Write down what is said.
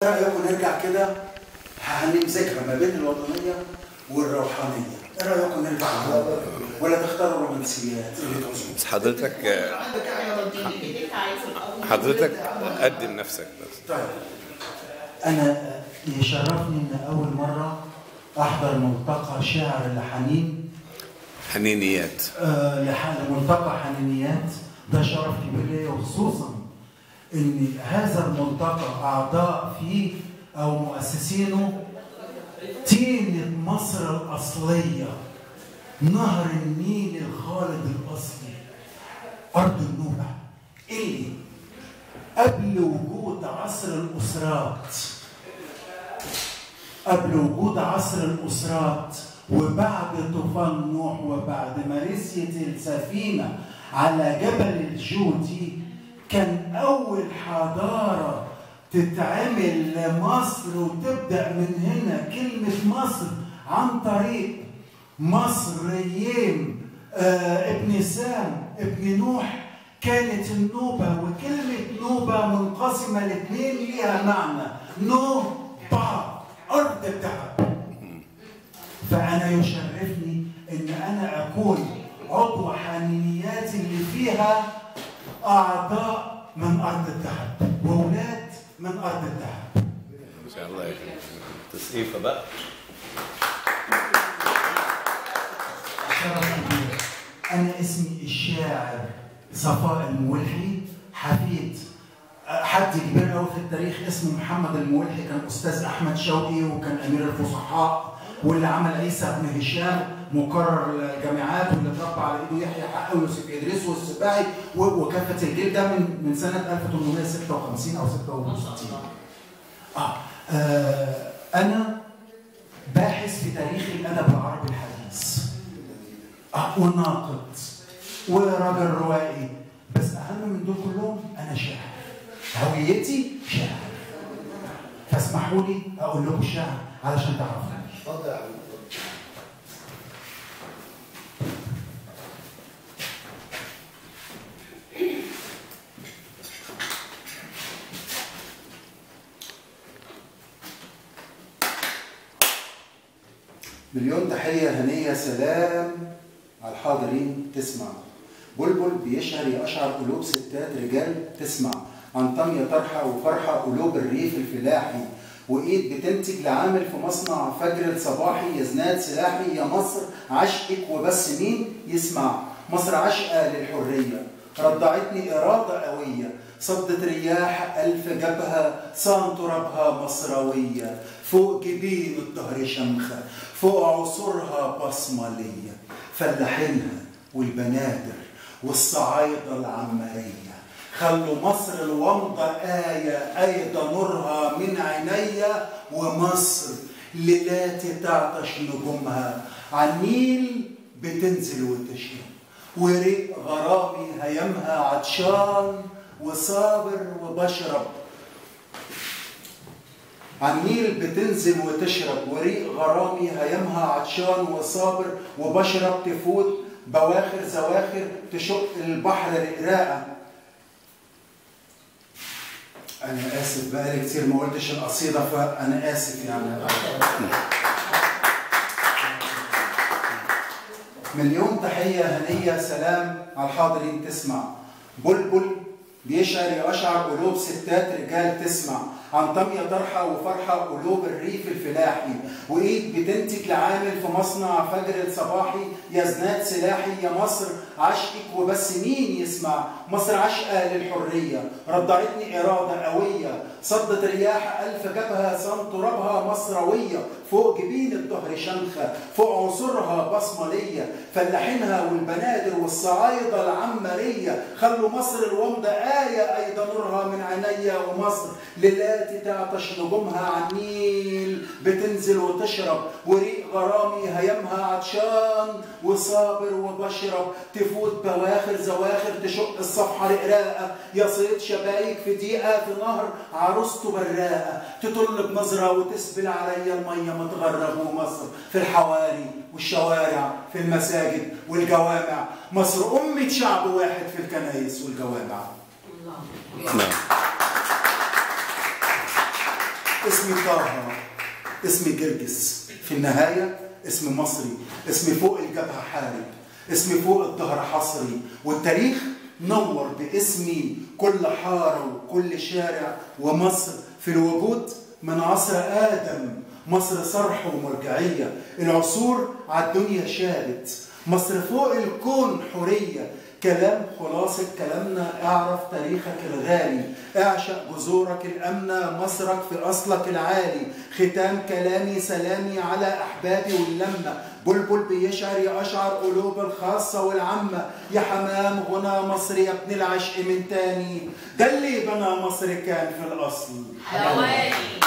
رايكم نرجع كده هنمسكها ما بين الوطنيه والروحانيه ايه رايكم نرجع كده؟ ولا تختاروا الرومانسيات اللي تعوزوها بس حضرتك آه، عندك حاجه ما تيجي ايديك عايز الاول حضرتك قدم نفسك بس طيب انا يشرفني ان اول مره احضر ملتقى شعر لحنين حنينيات آه، لح- لملتقى حنينيات ده شرف كبير ليا وخصوصا ان هذا الملتقى اعضاء فيه او مؤسسينه تينة مصر الاصليه نهر النيل الخالد الاصلي ارض النوبه اللي قبل وجود عصر الاسرات قبل وجود عصر الأسرات وبعد طوفان نوح وبعد ما رسيت السفينة على جبل الجودي كان أول حضارة تتعمل لمصر وتبدأ من هنا كلمة مصر عن طريق مصريين آه ابن سام ابن نوح كانت النوبة وكلمة نوبة منقسمة لاثنين ليها معنى نوبة أرض الذهب فأنا يشرفني إن أنا أكون عضو حنينيات اللي فيها أعضاء من أرض الذهب وأولاد من أرض الذهب ان شاء الله يكرمك تسقيفه بقى شرف كبير أنا اسمي الشاعر صفاء المولحي حفيد حد كبير قوي في التاريخ اسمه محمد المولحي كان أستاذ أحمد شوقي وكان أمير الفصحاء واللي عمل عيسى بن هشام مقرر الجامعات واللي اتربى على ايده يحيى حق ويوسف ادريس والسباعي و- وكافه الجيل ده من من سنه 1856 او 66 آه. آه انا باحث في تاريخ الادب العربي الحديث آه وناقد وراجل روائي بس اهم من دول كلهم انا شاعر هويتي شاعر فاسمحوا لي اقول لكم الشعر علشان تعرفوا اتفضل يا حبيبي مليون تحية هنية سلام على الحاضرين تسمع بلبل بيشعر يقشعر قلوب ستات رجال تسمع عن طمية طرحة وفرحة قلوب الريف الفلاحي وإيد بتنتج لعامل في مصنع فجر الصباحي يا زناد سلاحي يا مصر عشقك وبس مين يسمع مصر عشقة للحرية رضعتني إرادة قوية صدت رياح ألف جبهة صان ترابها مصروية فوق جبين الدهر شمخة فوق عصورها بصمالية فلاحينها والبنادر والصعايدة العمارية خلوا مصر الومضة آية أيضا نورها من عينيا ومصر ليلاتي تعطش نجومها عالنيل بتنزل وتشرب وريق غرامي هيمها عطشان وصابر وبشرب عالنيل بتنزل وتشرب وريق غرامي هيمها عطشان وصابر وبشرب تفوت بواخر زواخر تشق البحر رقراقة أنا آسف بقالي كتير ما قلتش القصيدة فأنا آسف يعني مليون تحية هنية سلام على الحاضرين تسمع بلبل بيشعر يقشعر قلوب ستات رجال تسمع عن طمية طرحة وفرحة قلوب الريف الفلاحي وإيد بتنتج لعامل في مصنع فجر الصباحي يا زناد سلاحي يا مصر عشقك وبس مين يسمع مصر عشقة للحرية رضعتني إرادة قوية صدت رياح ألف جبهة صن ترابها مصروية فوق جبين الدهر شمخة فوق عصورها بصملية فلاحينها والبنادر والصعايدة العمارية خلوا مصر الومضة آية أيضا نورها من عينيا ومصر ليلاتي تعطش نجومها على النيل بتنزل وتشرب وريق غرامي هيمها عطشان وصابر وبشرب تفوت بواخر زواخر تشق الصفحة رقراقة يا صيد شبايك في دقيقة في نهر عروسته براقة تطل بنظرة وتسبل عليا المية متغرب ومصر في الحواري والشوارع في المساجد والجوامع مصر أمة شعب واحد في الكنايس والجوامع الله نعم اسمي طه اسمي جرجس في النهاية اسمي مصري اسمي فوق الجبهة حارب اسمي فوق الظهر حصري والتاريخ نور باسمي كل حارة وكل شارع ومصر في الوجود من عصر آدم مصر صرح ومرجعية العصور عالدنيا شابت مصر فوق الكون حورية كلام خلاصة كلامنا اعرف تاريخك الغالي اعشق جذورك الأمنة مصرك في أصلك العالي ختام كلامي سلامي على أحبابي واللمة بلبل بيشعر يا أشعر قلوب الخاصة والعامة يا حمام غنى مصر يا ابن العشق من تاني ده اللي بنى مصر كان في الأصل حلواني